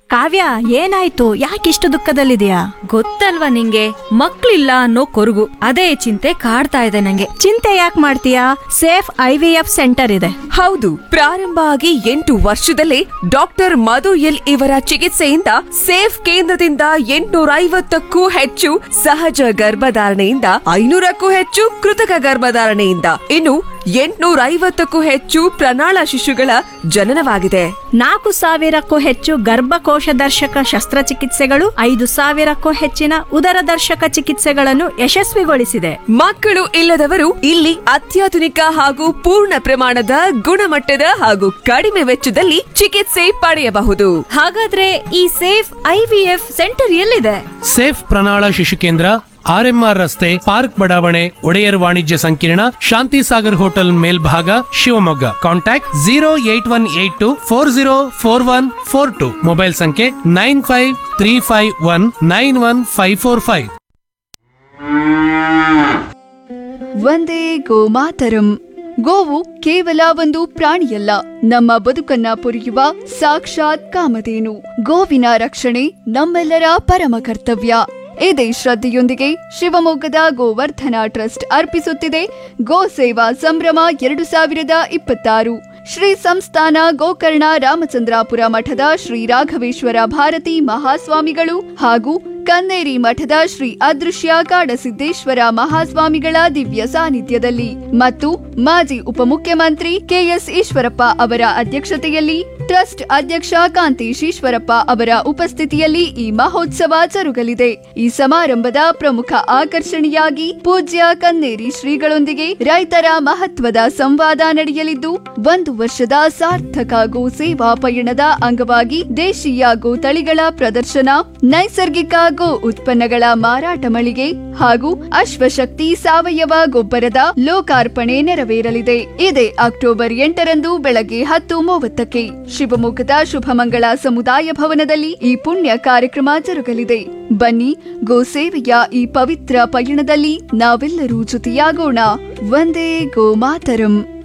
ಕಾವ್ಯ ಏನಾಯ್ತು ಯಾಕಿಷ್ಟು ದುಃಖದಲ್ಲಿದೆಯಾ ಗೊತ್ತಲ್ವಾ ನಿಂಗೆ ಮಕ್ಳಿಲ್ಲ ಅನ್ನೋ ಕೊರಗು ಅದೇ ಚಿಂತೆ ಕಾಡ್ತಾ ಇದೆ ನಂಗೆ ಚಿಂತೆ ಯಾಕೆ ಮಾಡ್ತೀಯಾ Safe I V F centre ಇದೆ ಹೌದು ಪ್ರಾರಂಭ ಆಗಿ ಎಂಟು ವರ್ಷದಲ್ಲೇ ಡಾಕ್ಟರ್ ಮಧು ಎಲ್ ಇವರ ಚಿಕಿತ್ಸೆಯಿಂದ ಸೇಫ್ ಕೇಂದ್ರದಿಂದ ಎಂಟುನೂರ ಐವತ್ತಕ್ಕೂ ಹೆಚ್ಚು ಸಹಜ ಗರ್ಭಧಾರಣೆಯಿಂದ ಐನೂರಕ್ಕೂ ಹೆಚ್ಚು ಕೃತಕ ಗರ್ಭಧಾರಣೆಯಿಂದ ಇನ್ನು ಎಂಟುನೂರ ಐವತ್ತಕ್ಕೂ ಹೆಚ್ಚು ಪ್ರಣಾಳ ಶಿಶುಗಳ ಜನನವಾಗಿದೆ ನಾಲ್ಕು ಸಾವಿರಕ್ಕೂ ಹೆಚ್ಚು ಗರ್ಭಕೋಶ ದರ್ಶಕ ಶಸ್ತ್ರಚಿಕಿತ್ಸೆಗಳು ಐದು ಸಾವಿರಕ್ಕೂ ಹೆಚ್ಚಿನ ಉದರ ದರ್ಶಕ ಚಿಕಿತ್ಸೆಗಳನ್ನು ಯಶಸ್ವಿಗೊಳಿಸಿದೆ ಮಕ್ಕಳು ಇಲ್ಲದವರು ಇಲ್ಲಿ ಅತ್ಯಾಧುನಿಕ ಹಾಗೂ ಪೂರ್ಣ ಪ್ರಮಾಣದ ಗುಣಮಟ್ಟದ ಹಾಗೂ ಕಡಿಮೆ ವೆಚ್ಚದಲ್ಲಿ ಚಿಕಿತ್ಸೆ ಪಡೆಯಬಹುದು ಹಾಗಾದ್ರೆ ಈ ಸೇಫ್ ಐವಿಎಫ್ ಸೆಂಟರ್ ಎಲ್ಲಿದೆ ಸೇಫ್ ಪ್ರಣಾಳ ಶಿಶು ಕೇಂದ್ರ ಆರ್ಎಂಆರ್ ರಸ್ತೆ ಪಾರ್ಕ್ ಬಡಾವಣೆ ಒಡೆಯರ್ ವಾಣಿಜ್ಯ ಸಂಕೀರ್ಣ ಶಾಂತಿ ಸಾಗರ್ ಹೋಟೆಲ್ ಮೇಲ್ಭಾಗ Shivamogga contact zero eight one eight two four zero four one four two mobile ಸಂಖ್ಯೆ nine five three five one nine one five four five ಒಂದೇ ಗೋಮಾತರಂ ಗೋವು ಕೇವಲ ಒಂದು ಪ್ರಾಣಿಯಲ್ಲ ನಮ್ಮ ಬದುಕನ್ನ ಪೊರೆಯುವ ಸಾಕ್ಷಾತ್ ಕಾಮಧೇನು ಗೋವಿನ ರಕ್ಷಣೆ ನಮ್ಮೆಲ್ಲರ ಪರಮ ಕರ್ತವ್ಯ ಇದೇ ಶ್ರದ್ಧೆಯೊಂದಿಗೆ ಶಿವಮೊಗ್ಗದ ಗೋವರ್ಧನ ಟ್ರಸ್ಟ್ ಅರ್ಪಿಸುತ್ತಿದೆ ಗೋ ಸೇವಾ ಸಂಭ್ರಮ ಎರಡು ಸಾವಿರದ ಇಪ್ಪತ್ತಾರು ಶ್ರೀ ಸಂಸ್ಥಾನ ಗೋಕರ್ಣ ರಾಮಚಂದ್ರಾಪುರ ಮಠದ ಶ್ರೀ ರಾಘವೇಶ್ವರ ಭಾರತಿ ಮಹಾಸ್ವಾಮಿಗಳು ಹಾಗೂ ಕನ್ನೇರಿ ಮಠದ ಶ್ರೀ ಅದೃಶ್ಯ ಕಾಡಸಿದ್ದೇಶ್ವರ ಮಹಾಸ್ವಾಮಿಗಳ ದಿವ್ಯ ಸಾನ್ನಿಧ್ಯದಲ್ಲಿ ಮತ್ತು ಮಾಜಿ ಉಪಮುಖ್ಯಮಂತ್ರಿ ಕೆಎಸ್ ಈಶ್ವರಪ್ಪ ಅವರ ಅಧ್ಯಕ್ಷತೆಯಲ್ಲಿ ಟ್ರಸ್ಟ್ ಅಧ್ಯಕ್ಷ ಕಾಂತೇಶ್ ಈಶ್ವರಪ್ಪ ಅವರ ಉಪಸ್ಥಿತಿಯಲ್ಲಿ ಈ ಮಹೋತ್ಸವ ಜರುಗಲಿದೆ ಈ ಸಮಾರಂಭದ ಪ್ರಮುಖ ಆಕರ್ಷಣೆಯಾಗಿ ಪೂಜ್ಯ ಕನ್ನೇರಿ ಶ್ರೀಗಳೊಂದಿಗೆ ರೈತರ ಮಹತ್ವದ ಸಂವಾದ ನಡೆಯಲಿದ್ದು ಒಂದು ವರ್ಷದ ಸಾರ್ಥಕ ಗೋ ಸೇವಾ ಪಯಣದ ಅಂಗವಾಗಿ ದೇಶೀಯ ಗೋ ತಳಿಗಳ ಪ್ರದರ್ಶನ ನೈಸರ್ಗಿಕ ಗೋ ಉತ್ಪನ್ನಗಳ ಮಾರಾಟ ಮಳಿಗೆ ಹಾಗೂ ಅಶ್ವಶಕ್ತಿ ಸಾವಯವ ಗೊಬ್ಬರದ ಲೋಕಾರ್ಪಣೆ ನೆರವೇರಲಿದೆ ಇದೇ ಅಕ್ಟೋಬರ್ ಎಂಟರಂದು ಬೆಳಗ್ಗೆ ಹತ್ತು ಮೂವತ್ತಕ್ಕೆ ಶಿವಮೊಗ್ಗದ ಶುಭಮಂಗಳ ಸಮುದಾಯ ಭವನದಲ್ಲಿ ಈ ಪುಣ್ಯ ಕಾರ್ಯಕ್ರಮ ಜರುಗಲಿದೆ ಬನ್ನಿ ಗೋ ಸೇವೆಯ ಈ ಪವಿತ್ರ ಪಯಣದಲ್ಲಿ ನಾವೆಲ್ಲರೂ ಜೊತೆಯಾಗೋಣ ಒಂದೇ ಗೋಮಾತರಂ